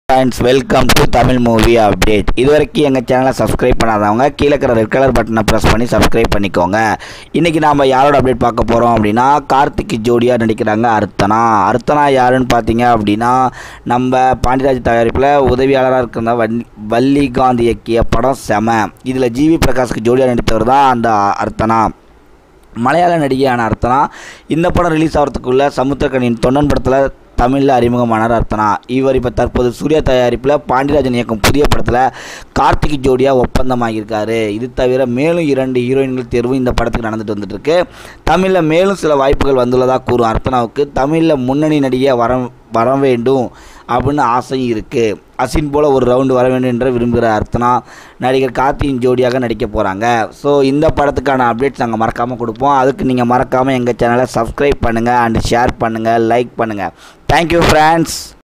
friends welcome to Tamil movie update இது வரைக்கும் எங்கள் சேனலை சப்ஸ்கிரைப் பண்ணாதவங்க கீழே இருக்கிற ரெட் கலர் பட்டனை ப்ரெஸ் பண்ணி சப்ஸ்கிரைப் பண்ணிக்கோங்க இன்றைக்கி நாம் யாரோட அப்டேட் பார்க்க போகிறோம் அப்படின்னா கார்த்திக் ஜோடியாக நடிக்கிறாங்க அர்த்தனா அர்த்தனா யாருன்னு பார்த்தீங்க அப்படின்னா நம்ம பாண்டியராஜ் தயாரிப்பில் உதவியாளராக இருக்கிற வள்ளி வள்ளிகாந்த் இயக்கிய படம் செம இதில் ஜிவி பிரகாஷ்க்கு ஜோடியாக நடித்தவர் தான் அந்த அர்த்தனா மலையாள நடிகையான அர்த்தனா இந்த படம் ரிலீஸ் ஆகிறதுக்குள்ள சமுத்திரக்கனியின் தொண்டன் படத்தில் தமிழில் அறிமுகமானார் அர்த்தனா இவர் இப்போ தற்போது சூர்யா தயாரிப்பில் பாண்டியராஜன் இயக்கும் புதிய படத்தில் கார்த்திக் ஜோடியாக ஒப்பந்தமாகியிருக்காரு இது தவிர மேலும் இரண்டு ஹீரோயின்கள் தேர்வு இந்த படத்துக்கு நடந்துட்டு வந்துட்டு இருக்கு தமிழில் மேலும் சில வாய்ப்புகள் வந்துள்ளதாக கூறும் அர்த்தனாவுக்கு தமிழில் முன்னணி நடிகை வர வர வேண்டும் அப்படின்னு ஆசையும் இருக்குது அசின் போல் ஒரு ரவுண்டு வர வேண்டும் என்று விரும்புகிற அர்த்தனா நடிகர் கார்த்தியின் ஜோடியாக நடிக்க போகிறாங்க ஸோ இந்த படத்துக்கான அப்டேட்ஸ் நாங்கள் மறக்காமல் கொடுப்போம் அதுக்கு நீங்கள் மறக்காமல் எங்கள் சேனலை சப்ஸ்கிரைப் பண்ணுங்கள் அண்ட் ஷேர் பண்ணுங்கள் லைக் பண்ணுங்கள் தேங்க்யூ ஃப்ரெண்ட்ஸ்